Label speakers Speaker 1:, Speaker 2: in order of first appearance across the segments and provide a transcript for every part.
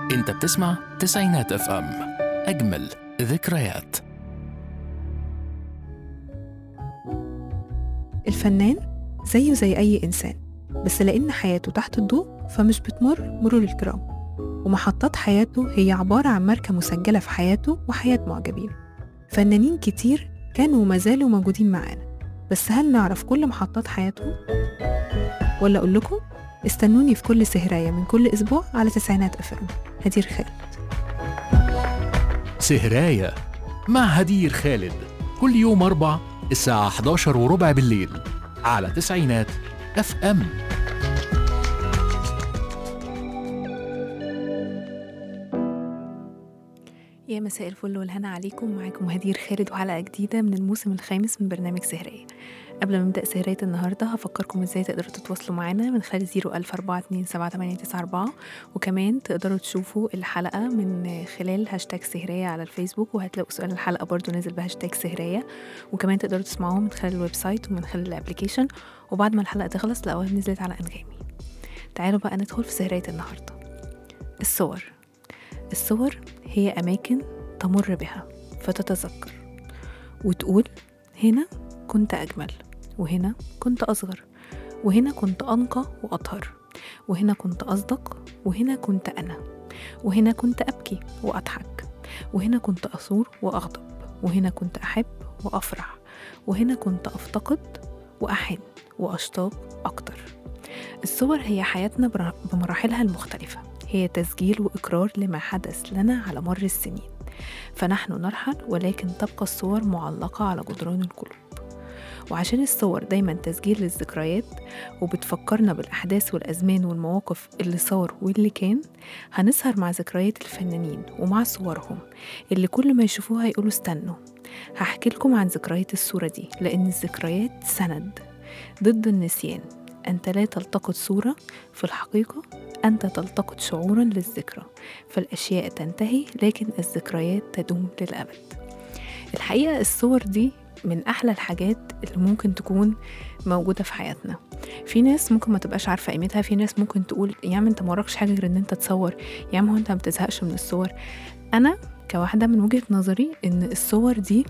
Speaker 1: انت بتسمع تسعينات اف ام اجمل ذكريات
Speaker 2: الفنان زيه زي أي إنسان بس لأن حياته تحت الضوء فمش بتمر مرور الكرام ومحطات حياته هي عبارة عن ماركة مسجلة في حياته وحياة معجبين فنانين كتير كانوا وما زالوا موجودين معانا بس هل نعرف كل محطات حياتهم؟ ولا أقول لكم استنوني في كل سهراية من كل أسبوع على تسعينات أفلام هدير خالد
Speaker 1: سهراية مع هدير خالد كل يوم أربع الساعة 11 وربع بالليل على تسعينات اف ام
Speaker 2: يا مساء الفل والهنا عليكم معاكم هدير خالد وحلقة جديدة من الموسم الخامس من برنامج سهرية قبل ما نبدأ سهرية النهاردة هفكركم ازاي تقدروا تتواصلوا معانا من خلال 014278994 وكمان تقدروا تشوفوا الحلقة من خلال هاشتاج سهرية على الفيسبوك وهتلاقوا سؤال الحلقة برضو نازل بهاشتاج سهرية وكمان تقدروا تسمعوه من خلال الويب سايت ومن خلال الابليكيشن وبعد ما الحلقة تخلص تلاقوها نزلت على أنغامي تعالوا بقى ندخل في سهرية النهاردة الصور الصور هي أماكن تمر بها فتتذكر وتقول هنا كنت أجمل وهنا كنت أصغر وهنا كنت أنقى وأطهر وهنا كنت أصدق وهنا كنت أنا وهنا كنت أبكي وأضحك وهنا كنت أثور وأغضب وهنا كنت أحب وأفرح وهنا كنت أفتقد وأحن وأشتاق أكتر الصور هي حياتنا بر- بمراحلها المختلفة هي تسجيل وإقرار لما حدث لنا على مر السنين فنحن نرحل ولكن تبقى الصور معلقة على جدران القلوب وعشان الصور دايما تسجيل للذكريات وبتفكرنا بالأحداث والأزمان والمواقف اللي صار واللي كان هنسهر مع ذكريات الفنانين ومع صورهم اللي كل ما يشوفوها يقولوا استنوا هحكي لكم عن ذكريات الصورة دي لأن الذكريات سند ضد النسيان أنت لا تلتقط صورة في الحقيقة أنت تلتقط شعورا للذكرى فالأشياء تنتهي لكن الذكريات تدوم للأبد الحقيقة الصور دي من أحلى الحاجات اللي ممكن تكون موجودة في حياتنا في ناس ممكن ما تبقاش عارفة قيمتها في ناس ممكن تقول يا عم انت مراكش حاجة غير ان انت تصور يا عم هو انت ما بتزهقش من الصور أنا كواحدة من وجهة نظري ان الصور دي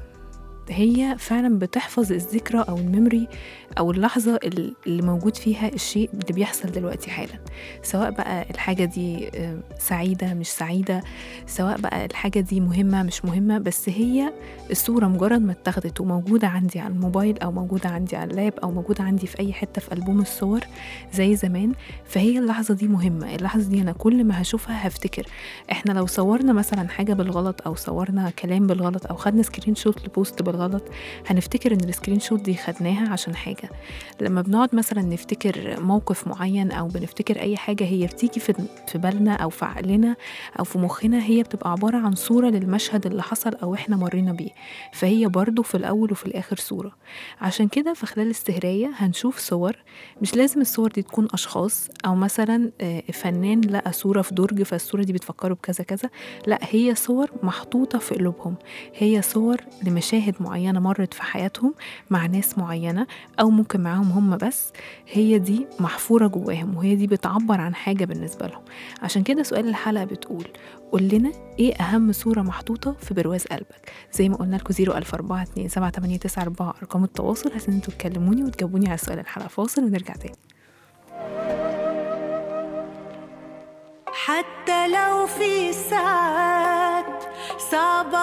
Speaker 2: هي فعلا بتحفظ الذكرى او الميموري او اللحظه ال- اللي موجود فيها الشيء اللي بيحصل دلوقتي حالا سواء بقى الحاجه دي آه، سعيده مش سعيده سواء بقى الحاجه دي مهمه مش مهمه بس هي الصوره مجرد ما اتاخدت وموجوده عندي على الموبايل او موجوده عندي على اللاب او موجوده عندي في اي حته في البوم الصور زي زمان فهي اللحظه دي مهمه اللحظه دي انا كل ما هشوفها هفتكر احنا لو صورنا مثلا حاجه بالغلط او صورنا كلام بالغلط او خدنا سكرين شوت لبوست بالغلط هنفتكر ان السكرين شوت دي خدناها عشان حاجه لما بنقعد مثلا نفتكر موقف معين او بنفتكر اي حاجه هي بتيجي في في بالنا او في عقلنا او في مخنا هي بتبقى عباره عن صوره للمشهد اللي حصل او احنا مرينا بيه فهي برضو في الاول وفي الاخر صوره عشان كده في خلال السهريه هنشوف صور مش لازم الصور دي تكون اشخاص او مثلا آه، فنان لقى صوره في درج فالصوره دي بتفكره بكذا كذا لا هي صور محطوطه في قلوبهم هي صور لمشاهد معينه مرت في حياتهم مع ناس معينه او ممكن معاهم هم بس هي دي محفوره جواهم وهي دي بتعبر عن حاجه بالنسبه لهم عشان كده سؤال الحلقه بتقول قول لنا ايه اهم صوره محطوطه في برواز قلبك زي ما قلنا لكم 014278994 ارقام التواصل عشان انتوا تكلموني وتجاوبوني على سؤال الحلقه فاصل ونرجع تاني
Speaker 3: حتى لو في ساعات صعبة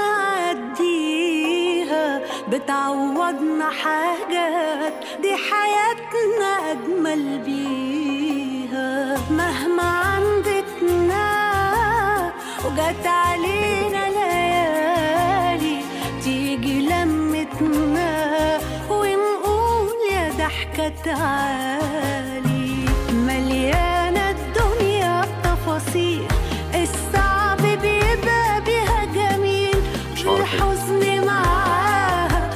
Speaker 3: بنعديها بتعوضنا حاجات دي حياتنا أجمل بيها مهما عندتنا وجت علينا ليالي تيجي لمتنا ونقول يا ضحكة تعالي مليانة الدنيا بتفاصيل الصعب بيبقى بيها جميل والحزن معاها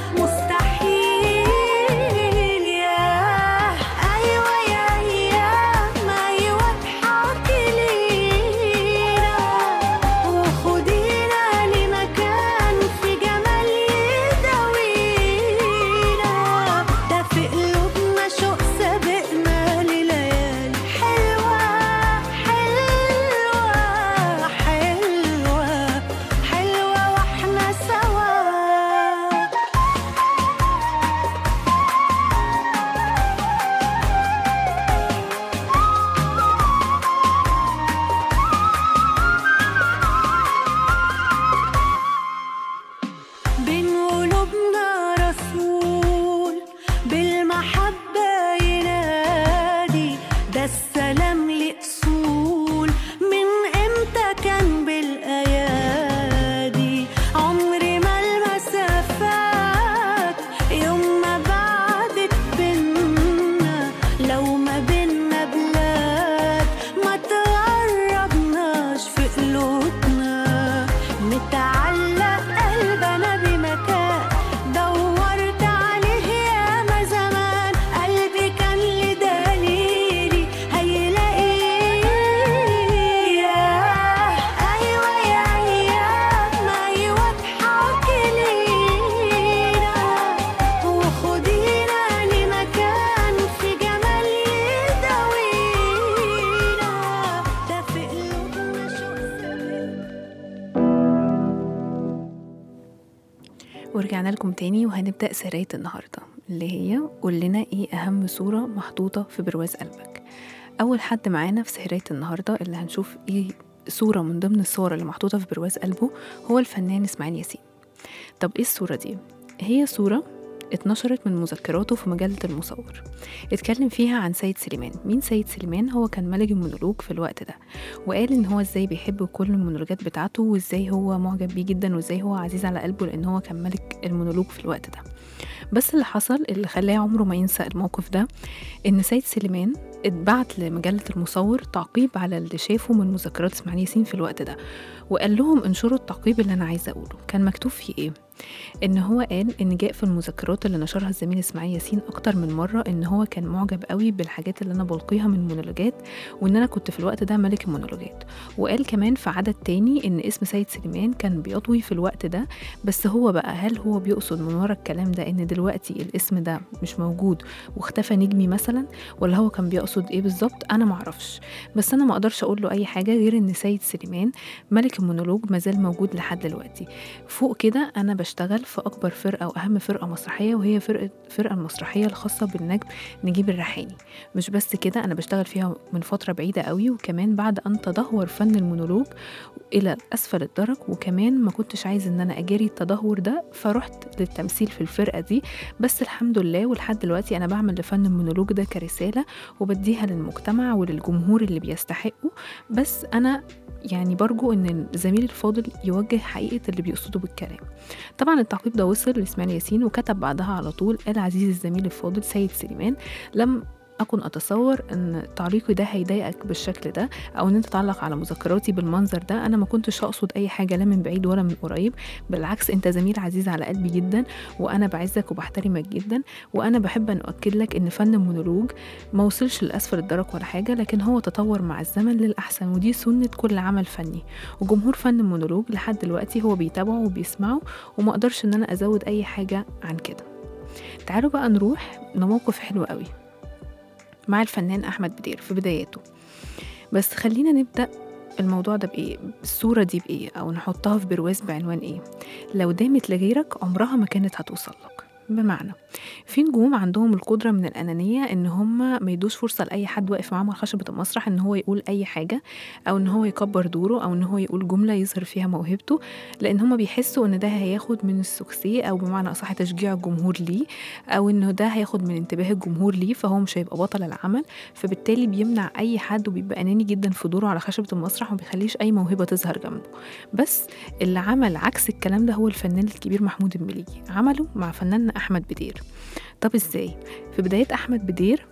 Speaker 3: مستحيل يا أيوة يا أيام أيوة اضحكي لينا وخدينا لمكان في جمال يداوينا ده في قلوبنا شوق سابق
Speaker 2: ورجعنا لكم تاني وهنبدأ سراية النهاردة اللي هي قول لنا ايه أهم صورة محطوطة في برواز قلبك أول حد معانا في سهرية النهاردة اللي هنشوف ايه صورة من ضمن الصور اللي محطوطة في برواز قلبه هو الفنان إسماعيل ياسين طب ايه الصورة دي؟ هي صورة اتنشرت من مذكراته في مجلة المصور اتكلم فيها عن سيد سليمان مين سيد سليمان هو كان ملك المونولوج في الوقت ده وقال ان هو ازاي بيحب كل المونولوجات بتاعته وازاي هو معجب بيه جدا وازاي هو عزيز على قلبه لان هو كان ملك المونولوج في الوقت ده بس اللي حصل اللي خلاه عمره ما ينسى الموقف ده ان سيد سليمان اتبعت لمجلة المصور تعقيب على اللي شافه من مذكرات اسماعيل ياسين في الوقت ده وقال لهم انشروا التعقيب اللي انا عايزه اقوله كان مكتوب فيه ايه ان هو قال ان جاء في المذكرات اللي نشرها الزميل اسماعيل ياسين اكتر من مره ان هو كان معجب قوي بالحاجات اللي انا بلقيها من المونولوجات وان انا كنت في الوقت ده ملك المونولوجات وقال كمان في عدد تاني ان اسم سيد سليمان كان بيضوي في الوقت ده بس هو بقى هل هو بيقصد من ورا الكلام ده ان دلوقتي الاسم ده مش موجود واختفى نجمي مثلا ولا هو كان بيقصد ايه بالظبط انا معرفش بس انا ما اقدرش اقول له اي حاجه غير ان سيد سليمان ملك المونولوج مازال موجود لحد دلوقتي فوق كده انا بشتغل في اكبر فرقه واهم فرقه مسرحيه وهي فرقه الفرقه المسرحيه الخاصه بالنجم نجيب الريحاني مش بس كده انا بشتغل فيها من فتره بعيده قوي وكمان بعد ان تدهور فن المونولوج الى اسفل الدرج وكمان ما كنتش عايز ان انا اجاري التدهور ده فرحت للتمثيل في الفرقه دي بس الحمد لله ولحد دلوقتي انا بعمل لفن المونولوج ده كرساله وبديها للمجتمع وللجمهور اللي بيستحقه بس انا يعني برجو ان الزميل الفاضل يوجه حقيقه اللي بيقصده بالكلام طبعا التعقيب ده وصل لاسماعيل ياسين وكتب بعدها على طول قال عزيزي الزميل الفاضل سيد سليمان لم أكن أتصور إن تعليقي ده هيضايقك بالشكل ده أو إن أنت تعلق على مذكراتي بالمنظر ده أنا ما كنتش أقصد أي حاجة لا من بعيد ولا من قريب بالعكس أنت زميل عزيز على قلبي جدا وأنا بعزك وبحترمك جدا وأنا بحب أن أؤكد لك إن فن المونولوج ما وصلش لأسفل الدرج ولا حاجة لكن هو تطور مع الزمن للأحسن ودي سنة كل عمل فني وجمهور فن المونولوج لحد دلوقتي هو بيتابعه وبيسمعه وما أقدرش إن أنا أزود أي حاجة عن كده تعالوا بقى نروح لموقف حلو قوي مع الفنان أحمد بدير في بداياته بس خلينا نبدأ الموضوع ده بإيه الصورة دي بإيه أو نحطها في برواز بعنوان إيه لو دامت لغيرك عمرها ما كانت هتوصل لك بمعنى في نجوم عندهم القدرة من الأنانية إن هم ما يدوش فرصة لأي حد واقف معاهم على خشبة المسرح إن هو يقول أي حاجة أو إن هو يكبر دوره أو إن هو يقول جملة يظهر فيها موهبته لأن هم بيحسوا إن ده هياخد من السكسي أو بمعنى أصح تشجيع الجمهور ليه أو إنه ده هياخد من انتباه الجمهور ليه فهو مش هيبقى بطل العمل فبالتالي بيمنع أي حد وبيبقى أناني جدا في دوره على خشبة المسرح وما بيخليش أي موهبة تظهر جنبه بس اللي عمل عكس الكلام ده هو الفنان الكبير محمود المليجي عمله مع فناننا أحمد بدير طب إزاي؟ في بداية أحمد بدير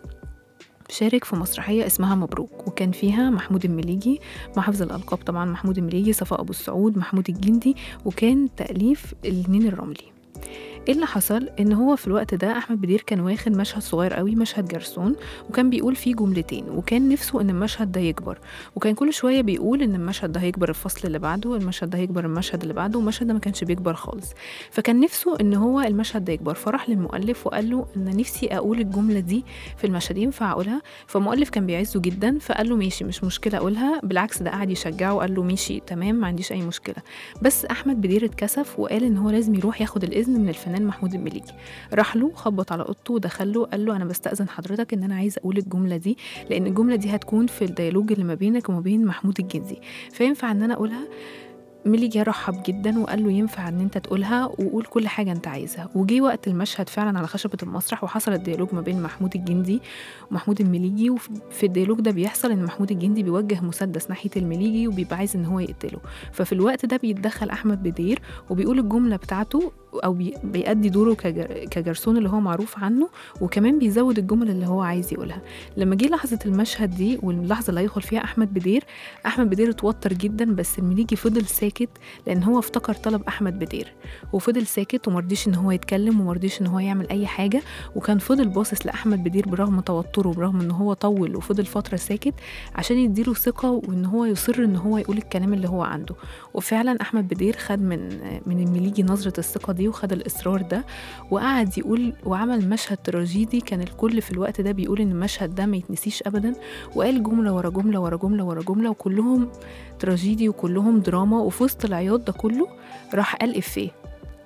Speaker 2: شارك في مسرحية اسمها مبروك وكان فيها محمود المليجي مع حفظ الألقاب طبعا محمود المليجي صفاء أبو السعود محمود الجندي وكان تأليف النين الرملي ايه اللي حصل ان هو في الوقت ده احمد بدير كان واخد مشهد صغير قوي مشهد جرسون وكان بيقول فيه جملتين وكان نفسه ان المشهد ده يكبر وكان كل شويه بيقول ان المشهد ده هيكبر الفصل اللي بعده المشهد ده هيكبر المشهد اللي بعده والمشهد ده ما كانش بيكبر خالص فكان نفسه ان هو المشهد ده يكبر فراح للمؤلف وقال له ان نفسي اقول الجمله دي في المشهد ينفع اقولها فالمؤلف كان بيعزه جدا فقال له ماشي مش مشكله اقولها بالعكس ده قعد يشجعه وقال له ماشي تمام ما عنديش اي مشكله بس احمد بدير اتكسف وقال ان هو لازم يروح ياخد الاذن من الفنان محمود المليجي راح له خبط على اوضته ودخل له قال له انا بستاذن حضرتك ان انا عايز اقول الجمله دي لان الجمله دي هتكون في الديالوج اللي ما بينك وما بين محمود الجنزي فينفع ان انا اقولها ميليجي رحب جدا وقال له ينفع ان انت تقولها وقول كل حاجه انت عايزها وجي وقت المشهد فعلا على خشبه المسرح وحصل الديالوج ما بين محمود الجندي ومحمود المليجي وفي الديالوج ده بيحصل ان محمود الجندي بيوجه مسدس ناحيه المليجي وبيبقى عايز ان هو يقتله ففي الوقت ده بيتدخل احمد بدير وبيقول الجمله بتاعته او بي- بيأدي دوره كجر- كجرسون اللي هو معروف عنه وكمان بيزود الجمل اللي هو عايز يقولها لما جه لحظه المشهد دي واللحظه اللي هيدخل فيها احمد بدير احمد بدير اتوتر جدا بس المليجي فضل ساكت لان هو افتكر طلب احمد بدير وفضل ساكت ومرضيش ان هو يتكلم ومرضيش ان هو يعمل اي حاجه وكان فضل باصص لاحمد بدير برغم توتره برغم ان هو طول وفضل فتره ساكت عشان يديله ثقه وان هو يصر ان هو يقول الكلام اللي هو عنده وفعلا احمد بدير خد من من المليجي نظره الثقه دي وخد الاصرار ده وقعد يقول وعمل مشهد تراجيدي كان الكل في الوقت ده بيقول ان المشهد ده ما يتنسيش ابدا وقال جمله ورا جمله ورا جمله ورا جمله وكلهم تراجيدي وكلهم دراما وفي وسط العياط ده كله راح قال افيه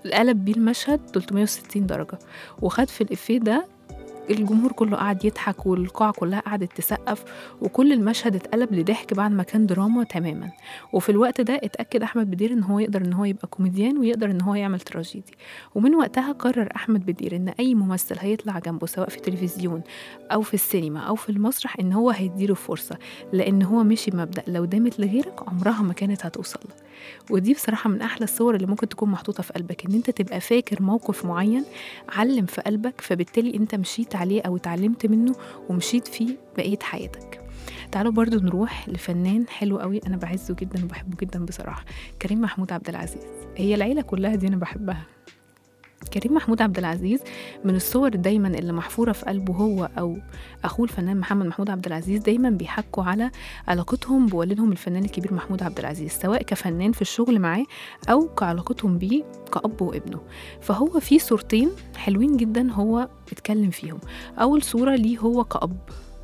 Speaker 2: قلب بيه المشهد 360 درجة وخد في الإفيه ده الجمهور كله قعد يضحك والقاعة كلها قعدت تسقف وكل المشهد اتقلب لضحك بعد ما كان دراما تماما وفي الوقت ده اتأكد أحمد بدير إن هو يقدر إن هو يبقى كوميديان ويقدر إن هو يعمل تراجيدي ومن وقتها قرر أحمد بدير إن أي ممثل هيطلع جنبه سواء في التلفزيون أو في السينما أو في المسرح إن هو هيديله فرصة لأن هو مشي بمبدأ لو دامت لغيرك عمرها ما كانت هتوصل لك ودي بصراحة من أحلى الصور اللي ممكن تكون محطوطة في قلبك إن أنت تبقى فاكر موقف معين علم في قلبك فبالتالي أنت مشيت عليه أو اتعلمت منه ومشيت فيه بقية حياتك تعالوا برضو نروح لفنان حلو قوي أنا بعزه جدا وبحبه جدا بصراحة كريم محمود عبد العزيز هي العيلة كلها دي أنا بحبها كريم محمود عبد العزيز من الصور دايما اللي محفورة في قلبه هو أو أخوه الفنان محمد محمود عبد العزيز دايما بيحكوا على علاقتهم بوالدهم الفنان الكبير محمود عبد العزيز سواء كفنان في الشغل معاه أو كعلاقتهم بيه كأب وابنه فهو في صورتين حلوين جدا هو اتكلم فيهم أول صورة ليه هو كأب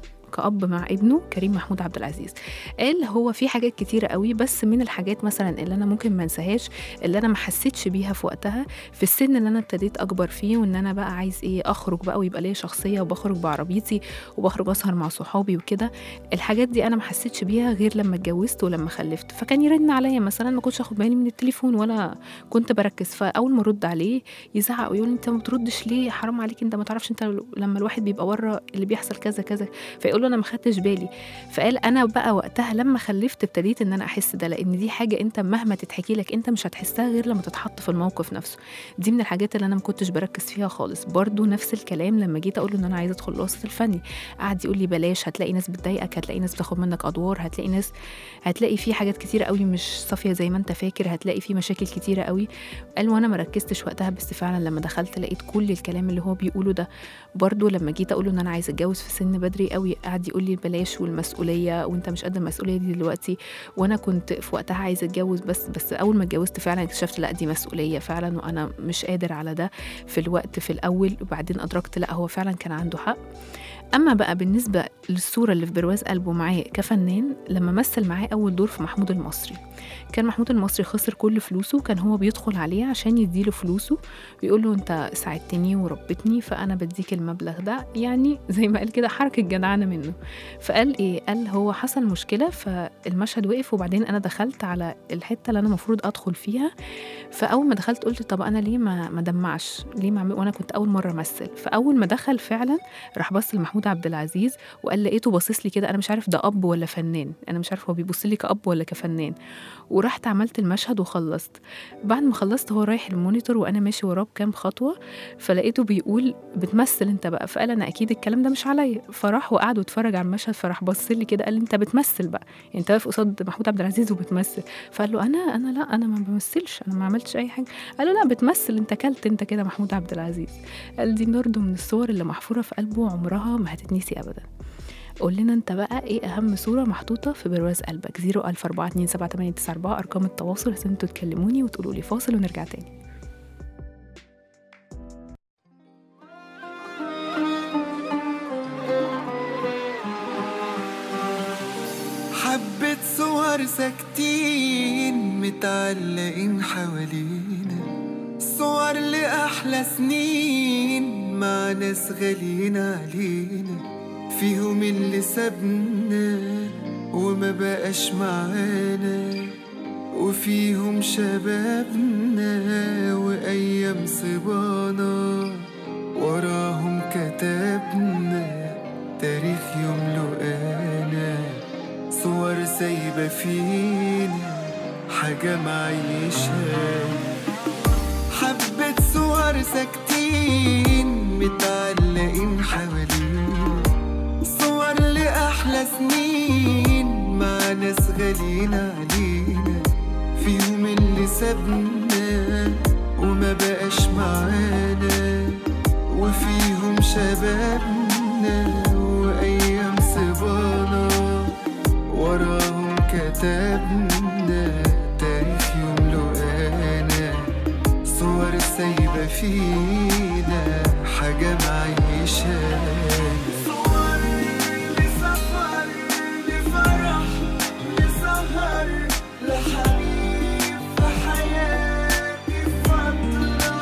Speaker 2: كأب مع ابنه كريم محمود عبد العزيز قال هو في حاجات كتيرة قوي بس من الحاجات مثلا اللي أنا ممكن ما انساهاش اللي أنا ما حسيتش بيها في وقتها في السن اللي أنا ابتديت أكبر فيه وإن أنا بقى عايز إيه أخرج بقى ويبقى ليا شخصية وبخرج بعربيتي وبخرج أسهر مع صحابي وكده الحاجات دي أنا ما حسيتش بيها غير لما اتجوزت ولما خلفت فكان يرن عليا مثلا ما كنتش اخد بالي من التليفون ولا كنت بركز فاول ما ارد عليه يزعق ويقول لي انت ما بتردش ليه حرام عليك انت ما تعرفش انت لما الواحد بيبقى بره اللي بيحصل كذا كذا فيقول له انا ما خدتش بالي فقال انا بقى وقتها لما خلفت ابتديت ان انا احس ده لان دي حاجه انت مهما تتحكي لك انت مش هتحسها غير لما تتحط في الموقف نفسه دي من الحاجات اللي انا ما كنتش بركز فيها خالص برضو نفس الكلام لما جيت اقول له ان انا عايزه ادخل الوسط الفني قعد يقول لي بلاش هتلاقي ناس بتضايقك هتلاقي ناس بتاخد منك ادوار هتلاقي ناس هتلاقي في حاجات كتيره قوي مش صافيه زي ما انت فاكر هتلاقي في مشاكل كتيره قوي قال وانا ما ركزتش وقتها بس فعلا لما دخلت لقيت كل الكلام اللي هو بيقوله ده برضو لما جيت اقول له ان انا عايزه اتجوز في سن بدري قوي قعد يقول لي بلاش والمسؤوليه وانت مش قد المسؤوليه دي دلوقتي وانا كنت في وقتها عايزه اتجوز بس بس اول ما اتجوزت فعلا اكتشفت لا دي مسؤوليه فعلا وانا مش قادر على ده في الوقت في الاول وبعدين ادركت لا هو فعلا كان عنده حق اما بقى بالنسبه للصوره اللي في برواز قلبه معاه كفنان لما مثل معاه اول دور في محمود المصري كان محمود المصري خسر كل فلوسه كان هو بيدخل عليه عشان يديله فلوسه بيقول له انت ساعدتني وربتني فانا بديك المبلغ ده يعني زي ما قال كده حركه جدعانه منه فقال ايه قال هو حصل مشكله فالمشهد وقف وبعدين انا دخلت على الحته اللي انا المفروض ادخل فيها فاول ما دخلت قلت طب انا ليه ما ما دمعش ليه ما أعمل- وانا كنت اول مره امثل فاول ما دخل فعلا راح بص لمحمود عبد العزيز وقال لقيته باصص لي كده انا مش عارف ده اب ولا فنان انا مش عارف هو بيبص لي كاب ولا كفنان ورحت عملت المشهد وخلصت بعد ما خلصت هو رايح المونيتور وانا ماشي وراه بكام خطوه فلقيته بيقول بتمثل انت بقى فقال انا اكيد الكلام ده مش عليا فراح وقعد واتفرج على المشهد فراح بص لي كده قال لي انت بتمثل بقى يعني انت واقف قصاد محمود عبد العزيز وبتمثل فقال له انا انا لا انا ما بمثلش انا ما عملتش اي حاجه قال له لا بتمثل انت كلت انت كده محمود عبد العزيز قال دي برضه من الصور اللي محفوره في قلبه عمرها ما هتتنسي ابدا قول لنا انت بقى ايه اهم صوره محطوطه في برواز قلبك 004278994 ارقام التواصل عشان انتوا تكلموني وتقولوا لي فاصل ونرجع تاني
Speaker 4: حبة صور ساكتين متعلقين حوالينا صور لأحلى سنين مع ناس غاليين علينا فيهم اللي سابنا وما بقاش معانا وفيهم شبابنا وأيام صبانا وراهم كتبنا تاريخ يملؤنا صور سايبة فينا حاجة معيشها حبة صور ساكتين متعلقين حوالينا صور لأحلى سنين مع ناس غاليين علينا فيهم اللي سابنا وما بقاش معانا وفيهم شبابنا وأيام صبانا وراهم كتبنا تاريخ يملؤنا صور سايبة فينا حاجة معيشانا صور لسفر لفرح لسهر لحبيب في حياتي فترة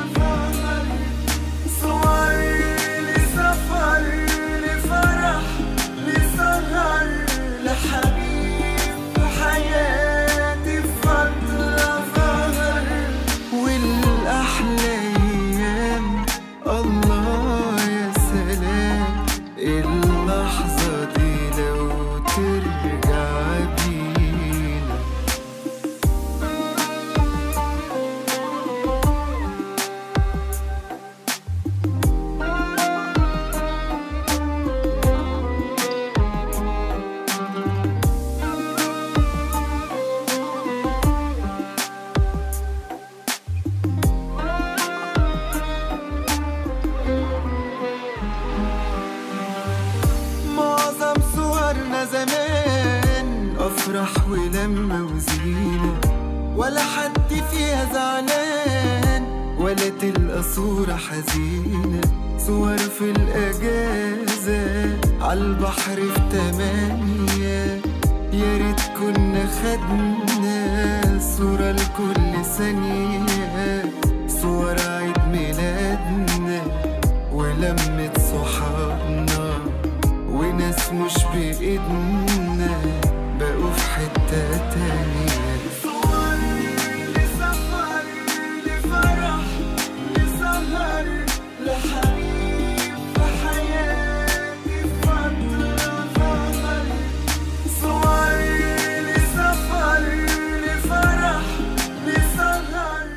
Speaker 4: أفراح ولما وزينة ولا حد فيها زعلان ولا تلقى صورة حزينة صور في الأجازة عالبحر في تمانية يا ريت كنا خدنا صورة لكل ثانية صور عيد ميلادنا ولمة صحابنا وناس مش بإيدنا بقوا في حتة تانية صور لسفر لفرح لسهر لحبيب في حياتي فترة ظهر صور لسفر لفرح لسهر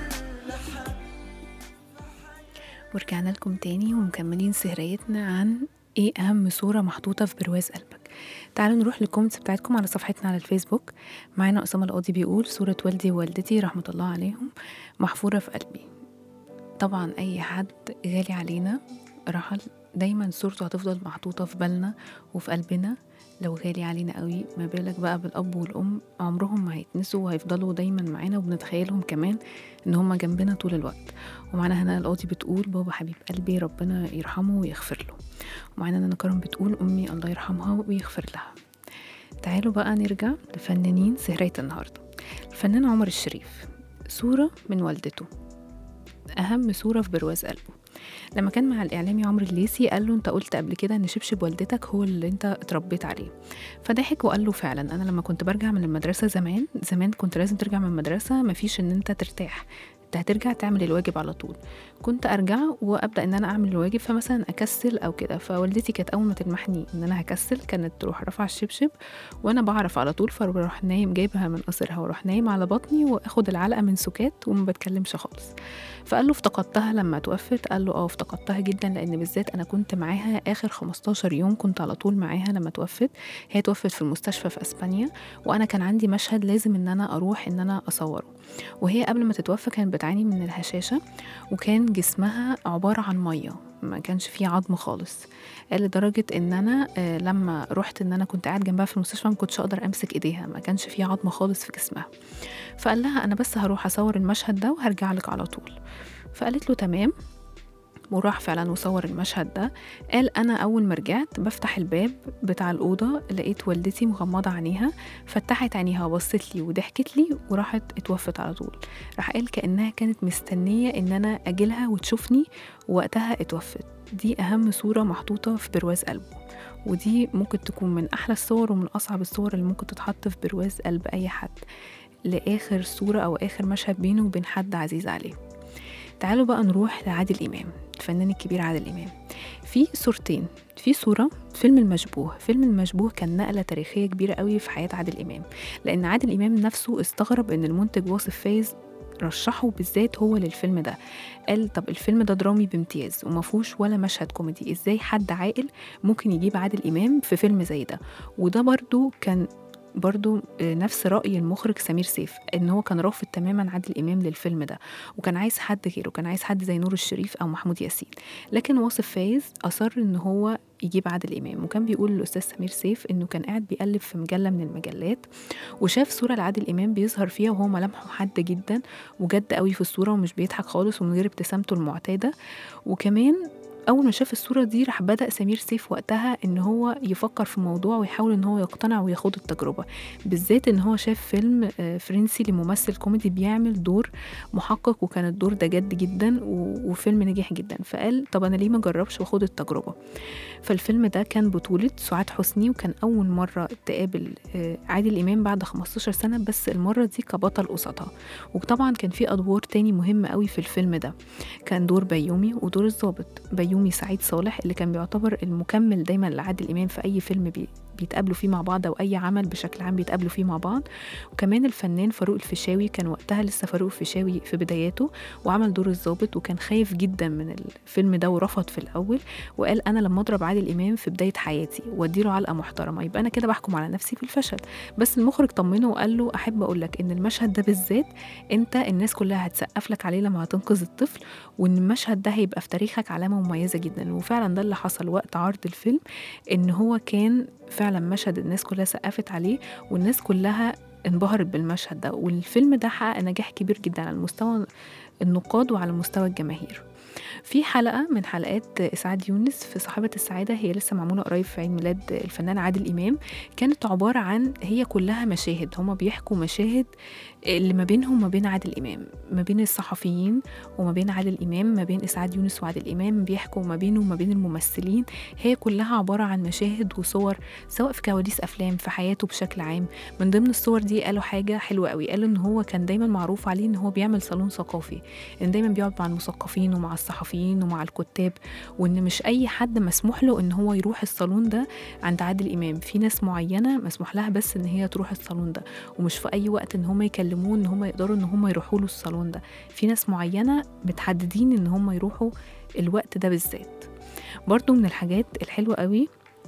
Speaker 2: ورجعنا لكم تاني ومكملين سهريتنا عن ايه اهم صورة محطوطة في برواز قلبك تعالوا نروح للكومنتس بتاعتكم على صفحتنا على الفيسبوك معانا أسامة القاضي بيقول صورة والدي ووالدتي رحمة الله عليهم محفورة في قلبي طبعا أي حد غالي علينا رحل دايما صورته هتفضل محطوطة في بالنا وفي قلبنا لو غالي علينا قوي ما بالك بقى بالأب والأم عمرهم ما هيتنسوا وهيفضلوا دايما معانا وبنتخيلهم كمان إن هما جنبنا طول الوقت ومعانا هنا القاضي بتقول بابا حبيب قلبي ربنا يرحمه ويغفر له ومعانا نانا كرم بتقول أمي الله يرحمها ويغفر لها تعالوا بقى نرجع لفنانين سهرية النهاردة الفنان عمر الشريف صورة من والدته أهم صورة في برواز قلبه لما كان مع الإعلامي عمرو الليثي قال له أنت قلت قبل كده إن شبشب والدتك هو اللي أنت اتربيت عليه فضحك وقال له فعلا أنا لما كنت برجع من المدرسة زمان زمان كنت لازم ترجع من المدرسة مفيش إن أنت ترتاح انت هترجع تعمل الواجب على طول كنت ارجع وابدا ان انا اعمل الواجب فمثلا اكسل او كده فوالدتي كانت اول ما تلمحني ان انا هكسل كانت تروح رافعه الشبشب وانا بعرف على طول فبروح نايم جايبها من قصرها واروح نايم على بطني واخد العلقه من سكات وما بتكلمش خالص فقال له افتقدتها لما توفت قال له اه افتقدتها جدا لان بالذات انا كنت معاها اخر 15 يوم كنت على طول معاها لما توفت هي توفت في المستشفى في اسبانيا وانا كان عندي مشهد لازم ان انا اروح ان انا اصوره وهي قبل ما تتوفى كانت بتعاني من الهشاشه وكان جسمها عباره عن ميه ما كانش فيه عظم خالص قال لدرجة ان انا آه، لما رحت ان انا كنت قاعد جنبها في المستشفى ما كنتش اقدر امسك ايديها ما كانش فيه عظم خالص في جسمها فقال لها انا بس هروح اصور المشهد ده وهرجع لك على طول فقالت له تمام وراح فعلا وصور المشهد ده قال انا اول ما رجعت بفتح الباب بتاع الاوضه لقيت والدتي مغمضه عينيها فتحت عينيها وبصت لي وضحكت لي وراحت اتوفت على طول راح قال كانها كانت مستنيه ان انا اجيلها وتشوفني وقتها اتوفت دي اهم صوره محطوطه في برواز قلبه ودي ممكن تكون من احلى الصور ومن اصعب الصور اللي ممكن تتحط في برواز قلب اي حد لاخر صوره او اخر مشهد بينه وبين حد عزيز عليه تعالوا بقى نروح لعادل إمام الفنان الكبير عادل إمام في صورتين في صورة فيلم المشبوه فيلم المشبوه كان نقلة تاريخية كبيرة قوي في حياة عادل إمام لأن عادل إمام نفسه استغرب إن المنتج واصف فايز رشحه بالذات هو للفيلم ده قال طب الفيلم ده درامي بامتياز وما فيهوش ولا مشهد كوميدي ازاي حد عاقل ممكن يجيب عادل امام في فيلم زي ده وده برضو كان برضو آه، نفس رأي المخرج سمير سيف ان هو كان رافض تماما عادل امام للفيلم ده وكان عايز حد غيره كان عايز حد زي نور الشريف او محمود ياسين لكن واصف فايز اصر ان هو يجيب عادل امام وكان بيقول للاستاذ سمير سيف انه كان قاعد بيقلب في مجله من المجلات وشاف صوره لعادل امام بيظهر فيها وهو ملامحه حاده جدا وجد قوي في الصوره ومش بيضحك خالص ومن غير ابتسامته المعتاده وكمان اول ما شاف الصوره دي راح بدا سمير سيف وقتها ان هو يفكر في موضوع ويحاول ان هو يقتنع وياخد التجربه بالذات ان هو شاف فيلم آه، فرنسي لممثل كوميدي بيعمل دور محقق وكان الدور ده جد جدا و- وفيلم نجح جدا فقال طب انا ليه ما اجربش واخد التجربه فالفيلم ده كان بطولة سعاد حسني وكان أول مرة تقابل آه، عادل إمام بعد 15 سنة بس المرة دي كبطل قصادها وطبعا كان في أدوار تاني مهمة قوي في الفيلم ده كان دور بيومي ودور الضابط بيومي سعيد صالح اللي كان بيعتبر المكمل دايما لعادل إمام في أي فيلم بي بيتقابلوا فيه مع بعض أو أي عمل بشكل عام بيتقابلوا فيه مع بعض وكمان الفنان فاروق الفيشاوي كان وقتها لسه فاروق الفيشاوي في بداياته وعمل دور الضابط وكان خايف جدا من الفيلم ده ورفض في الأول وقال انا لما اضرب عادل امام في بدايه حياتي واديله علقه محترمه يبقى انا كده بحكم على نفسي بالفشل بس المخرج طمنه وقال له احب اقول لك ان المشهد ده بالذات انت الناس كلها هتسقف لك عليه لما هتنقذ الطفل وان المشهد ده هيبقى في تاريخك علامه مميزه جدا وفعلا ده اللي حصل وقت عرض الفيلم ان هو كان فعلا مشهد الناس كلها سقفت عليه والناس كلها انبهرت بالمشهد ده والفيلم ده حقق نجاح كبير جدا على مستوى النقاد وعلى مستوى الجماهير في حلقة من حلقات إسعاد يونس في صاحبة السعادة هي لسه معمولة قريب في عيد ميلاد الفنان عادل إمام كانت عبارة عن هي كلها مشاهد هما بيحكوا مشاهد اللي ما بينهم وما بين عادل إمام ما بين الصحفيين وما بين عادل إمام ما بين إسعاد يونس وعادل إمام بيحكوا ما بينه وما بين الممثلين هي كلها عبارة عن مشاهد وصور سواء في كواليس أفلام في حياته بشكل عام من ضمن الصور دي قالوا حاجة حلوة قوي قالوا إن هو كان دايما معروف عليه إن هو بيعمل صالون ثقافي إن دايما بيقعد مع المثقفين ومع الصحفيين ومع الكتاب وإن مش أي حد مسموح له إن هو يروح الصالون ده عند عادل إمام في ناس معينة مسموح لها بس إن هي تروح الصالون ده ومش في أي وقت إن هم يكلموه إن هم يقدروا إن هم يروحوا له الصالون ده في ناس معينة متحددين إن هم يروحوا الوقت ده بالذات برضو من الحاجات الحلوة قوي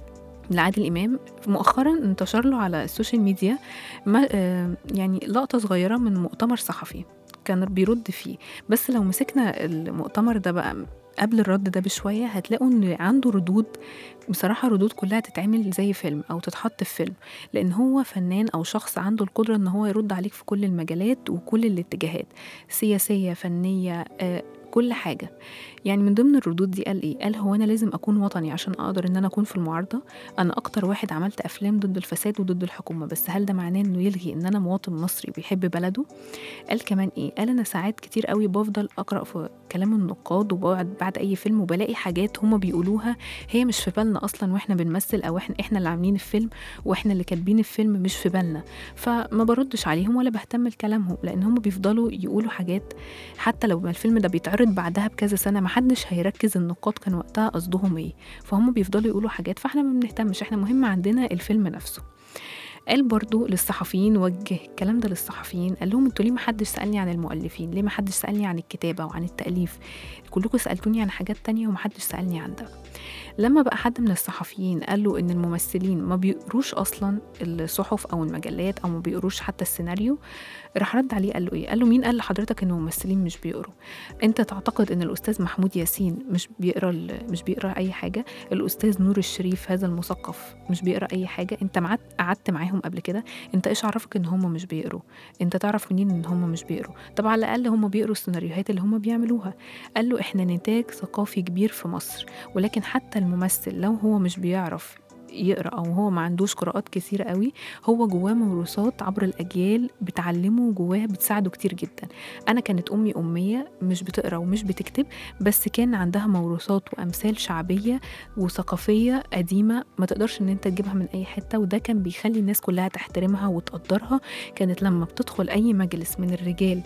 Speaker 2: لعادل إمام مؤخرا انتشر له على السوشيال ميديا ما آه، يعني لقطة صغيرة من مؤتمر صحفي كان بيرد فيه بس لو مسكنا المؤتمر ده بقى قبل الرد ده بشوية هتلاقوا إن عنده ردود بصراحة ردود كلها تتعمل زي فيلم أو تتحط في فيلم لأن هو فنان أو شخص عنده القدرة إن هو يرد عليك في كل المجالات وكل الاتجاهات سياسية فنية آه، كل حاجة يعني من ضمن الردود دي قال ايه قال هو انا لازم اكون وطني عشان اقدر ان انا اكون في المعارضه انا اكتر واحد عملت افلام ضد الفساد وضد الحكومه بس هل ده معناه انه يلغي ان انا مواطن مصري بيحب بلده قال كمان ايه قال انا ساعات كتير قوي بفضل اقرا في كلام النقاد وبقعد بعد اي فيلم وبلاقي حاجات هما بيقولوها هي مش في بالنا اصلا واحنا بنمثل او احنا احنا اللي عاملين الفيلم واحنا اللي كاتبين الفيلم مش في بالنا فما بردش عليهم ولا بهتم لكلامهم لان هم بيفضلوا يقولوا حاجات حتى لو الفيلم ده بيتعرض بعدها بكذا سنه محدش هيركز النقاد كان وقتها قصدهم ايه فهم بيفضلوا يقولوا حاجات فاحنا ما بنهتمش احنا مهم عندنا الفيلم نفسه قال برضو للصحفيين وجه الكلام ده للصحفيين قال لهم انتوا ليه ما حدش سالني عن المؤلفين ليه ما حدش سالني عن الكتابه وعن التاليف كلكم سالتوني عن حاجات تانية وما حدش سالني عن ده لما بقى حد من الصحفيين قال له ان الممثلين ما بيقروش اصلا الصحف او المجلات او ما بيقروش حتى السيناريو راح رد عليه قال له ايه قال له مين قال لحضرتك ان الممثلين مش بيقروا انت تعتقد ان الاستاذ محمود ياسين مش بيقرا ال- مش بيقرا اي حاجه الاستاذ نور الشريف هذا المثقف مش بيقرا اي حاجه انت معت قعدت معاهم قبل كده انت ايش عرفك ان هم مش بيقروا انت تعرف منين ان هم مش بيقروا طب على الاقل هم بيقروا السيناريوهات اللي هم بيعملوها قال له احنا نتاج ثقافي كبير في مصر ولكن حتى الممثل لو هو مش بيعرف يقرا او هو ما عندوش قراءات كثيره قوي هو جواه موروثات عبر الاجيال بتعلمه جواه بتساعده كتير جدا انا كانت امي اميه مش بتقرا ومش بتكتب بس كان عندها موروثات وامثال شعبيه وثقافيه قديمه ما تقدرش ان انت تجيبها من اي حته وده كان بيخلي الناس كلها تحترمها وتقدرها كانت لما بتدخل اي مجلس من الرجال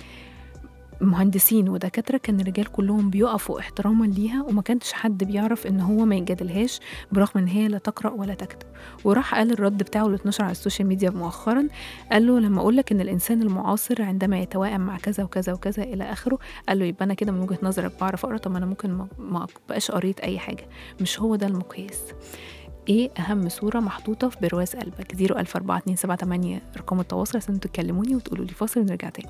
Speaker 2: مهندسين ودكاترة كان الرجال كلهم بيقفوا احتراما ليها وما كانش حد بيعرف ان هو ما يجادلهاش برغم ان هي لا تقرأ ولا تكتب وراح قال الرد بتاعه اللي اتنشر على السوشيال ميديا مؤخرا قال له لما اقول لك ان الانسان المعاصر عندما يتوائم مع كذا وكذا وكذا الى اخره قال له يبقى انا كده من وجهة نظرك بعرف اقرا طب ما انا ممكن ما- ما بقاش قريت اي حاجة مش هو ده المقياس ايه اهم صورة محطوطة في برواز قلبك 0042778 رقم التواصل عشان تكلموني وتقولوا لي فاصل ونرجع تاني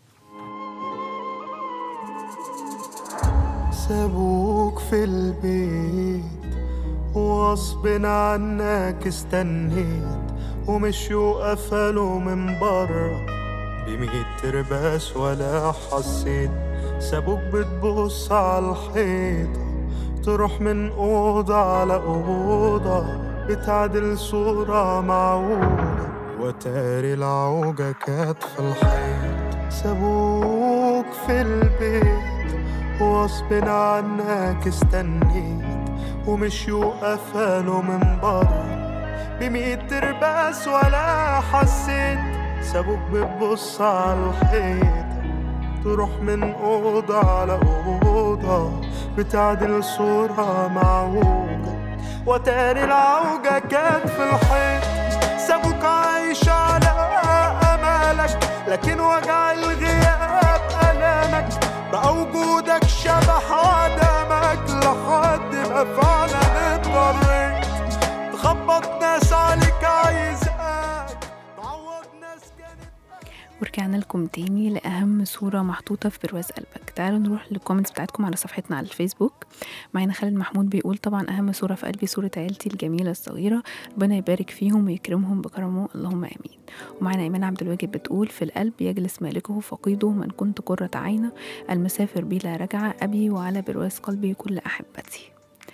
Speaker 4: سابوك في البيت وغصب عنك استنيت ومشيوا قفلوا من برا بميت ترباس ولا حسيت سابوك بتبص على الحيطة تروح من أوضة على أوضة بتعدل صورة معوجة وتاري العوجة كانت في الحيط سابوك في البيت وغصب عنك استنيت ومشيوا قفلوا من بره بميت ترباس ولا حسيت سابوك بتبص على الحيط تروح من أوضة على أوضة بتعدل صورة معوجة وتاري العوجة كانت في الحيط سابوك عايش على أمالك لكن وجع الغياب ألامك بقى وجودك شبح عدمك لحد ما فعلا اضطريت تخبط ناس عليك عايزاك تعوض ناس كانت
Speaker 2: ورجعنا لكم تاني لأهم صورة محطوطة في برواز قلبك تعالوا نروح للكومنتس بتاعتكم على صفحتنا على الفيسبوك معانا خالد محمود بيقول طبعا أهم صورة في قلبي صورة عيلتي الجميلة الصغيرة ربنا يبارك فيهم ويكرمهم بكرمه اللهم آمين ومعانا إيمان عبد الواجد بتقول في القلب يجلس مالكه فقيده من كنت قرة عينه المسافر بلا رجعة أبي وعلى برواز قلبي كل أحبتي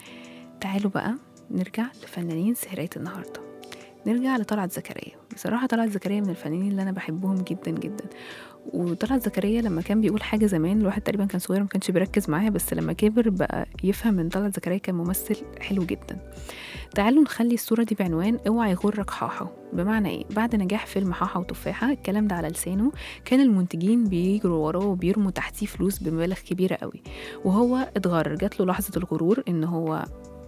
Speaker 2: تعالوا بقى نرجع لفنانين سهرية النهارده نرجع لطلعت زكريا بصراحة طلعت زكريا من الفنانين اللي أنا بحبهم جدا جدا وطلعت زكريا لما كان بيقول حاجة زمان الواحد تقريبا كان صغير ما كانش بيركز معاها بس لما كبر بقى يفهم ان طلعت زكريا كان ممثل حلو جدا تعالوا نخلي الصورة دي بعنوان اوعى يغرك حاحة بمعنى ايه بعد نجاح فيلم حاحة وتفاحة الكلام ده على لسانه كان المنتجين بيجروا وراه وبيرموا تحتيه فلوس بمبالغ كبيرة قوي وهو اتغر جات له لحظة الغرور ان هو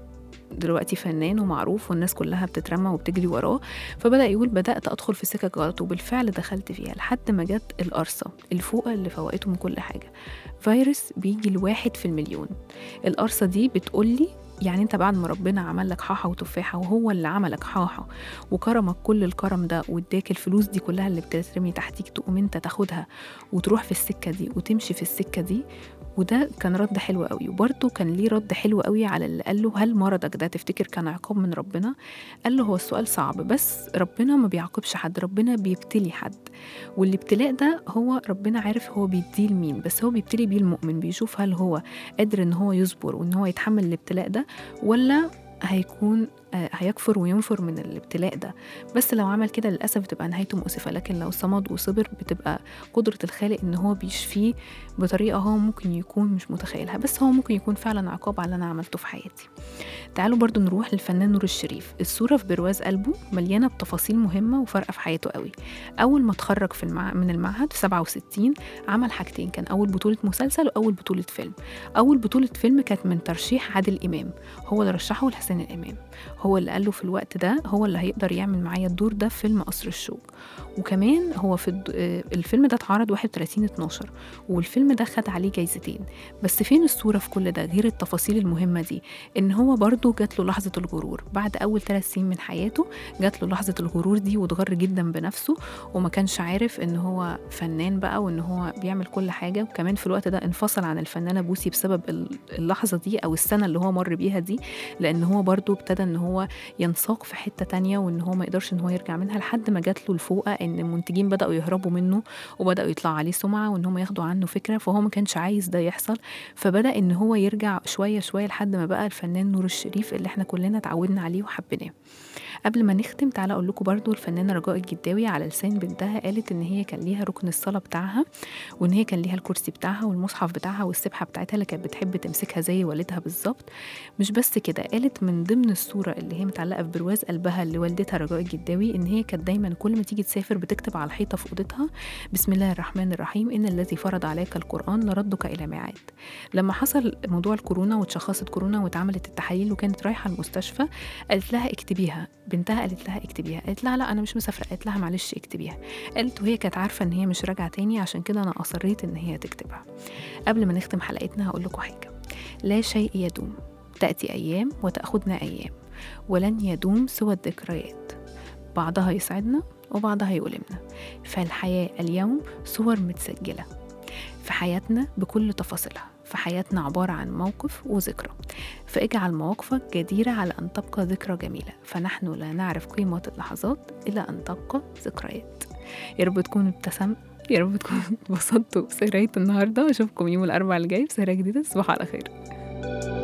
Speaker 2: دلوقتي فنان ومعروف والناس كلها بتترمى وبتجري وراه فبدأ يقول بدأت أدخل في سكك غلط وبالفعل دخلت فيها لحد ما جت القرصة الفوقة اللي فوقته من كل حاجة فيروس بيجي الواحد في المليون القرصة دي بتقولي يعني انت بعد ما ربنا عمل لك حاحة وتفاحة وهو اللي عملك حاحة وكرمك كل الكرم ده واداك الفلوس دي كلها اللي بتترمي تحتيك تقوم انت تاخدها وتروح في السكة دي وتمشي في السكة دي وده كان رد حلو قوي وبرده كان ليه رد حلو قوي على اللي قال له هل مرضك ده تفتكر كان عقاب من ربنا قال له هو السؤال صعب بس ربنا ما بيعاقبش حد ربنا بيبتلي حد والابتلاء ده هو ربنا عارف هو بيديه لمين بس هو بيبتلي بيه المؤمن بيشوف هل هو قادر ان هو يصبر وان هو يتحمل الابتلاء ده ولا هيكون آه، هيكفر وينفر من الابتلاء ده بس لو عمل كده للأسف بتبقى نهايته مؤسفة لكن لو صمد وصبر بتبقى قدرة الخالق إن هو بيشفيه بطريقة هو ممكن يكون مش متخيلها بس هو ممكن يكون فعلا عقاب على اللي أنا عملته في حياتي تعالوا برضو نروح للفنان نور الشريف الصورة في برواز قلبه مليانة بتفاصيل مهمة وفارقة في حياته قوي أول ما اتخرج في المع... من المعهد في 67 عمل حاجتين كان أول بطولة مسلسل وأول بطولة فيلم أول بطولة فيلم كانت من ترشيح عادل إمام هو اللي رشحه لحسين الإمام هو اللي قال له في الوقت ده هو اللي هيقدر يعمل معايا الدور ده في فيلم قصر الشوق وكمان هو في الد... آه، الفيلم ده اتعرض 31 12 والفيلم ده خد عليه جايزتين بس فين الصورة في كل ده غير التفاصيل المهمة دي ان هو برضه جات له لحظة الغرور بعد اول ثلاث سنين من حياته جات له لحظة الغرور دي واتغر جدا بنفسه وما كانش عارف ان هو فنان بقى وان هو بيعمل كل حاجة وكمان في الوقت ده انفصل عن الفنانة بوسي بسبب ال- اللحظة دي او السنة اللي هو مر بيها دي لان هو برضه ابتدى ان هو ينساق في حتة تانية وان هو ما يقدرش ان هو يرجع منها لحد ما جات له الفوقة ان المنتجين بدأوا يهربوا منه وبدأوا يطلع عليه سمعة وان هم ياخدوا عنه فكرة فهو ما كانش عايز ده يحصل فبدأ ان هو يرجع شوية شوية لحد ما بقى الفنان نور الشريف اللي احنا كلنا اتعودنا عليه وحبيناه قبل ما نختم تعالى اقول لكم برضو الفنانه رجاء الجداوي على لسان بنتها قالت ان هي كان ليها ركن الصلاه بتاعها وان هي كان ليها الكرسي بتاعها والمصحف بتاعها والسبحه بتاعتها اللي كانت بتحب تمسكها زي والدها بالظبط مش بس كده قالت من ضمن الصوره اللي هي متعلقه في برواز قلبها لوالدتها رجاء الجداوي ان هي كانت دايما كل ما تيجي تسافر بتكتب على الحيطه في اوضتها بسم الله الرحمن الرحيم ان الذي فرض عليك القران لردك الى ميعاد لما حصل موضوع الكورونا واتشخصت كورونا واتعملت التحاليل وكانت رايحه المستشفى قالت لها اكتبيها بنتها قالت لها اكتبيها قالت لها لا انا مش مسافره قالت لها معلش اكتبيها قالت وهي كانت عارفه ان هي مش راجعه تاني عشان كده انا اصريت ان هي تكتبها قبل ما نختم حلقتنا هقول لكم حاجه لا شيء يدوم تاتي ايام وتاخذنا ايام ولن يدوم سوى الذكريات بعضها يسعدنا وبعضها يؤلمنا فالحياه اليوم صور متسجله في حياتنا بكل تفاصيلها في حياتنا عبارة عن موقف وذكرى فاجعل مواقفك جديرة على أن تبقى ذكرى جميلة فنحن لا نعرف قيمة اللحظات إلا أن تبقى ذكريات يا رب تكونوا ابتسمت يا رب تكونوا اتبسطتوا بسهرية النهاردة وأشوفكم يوم الأربعاء الجاي في سهرة جديدة تصبحوا على خير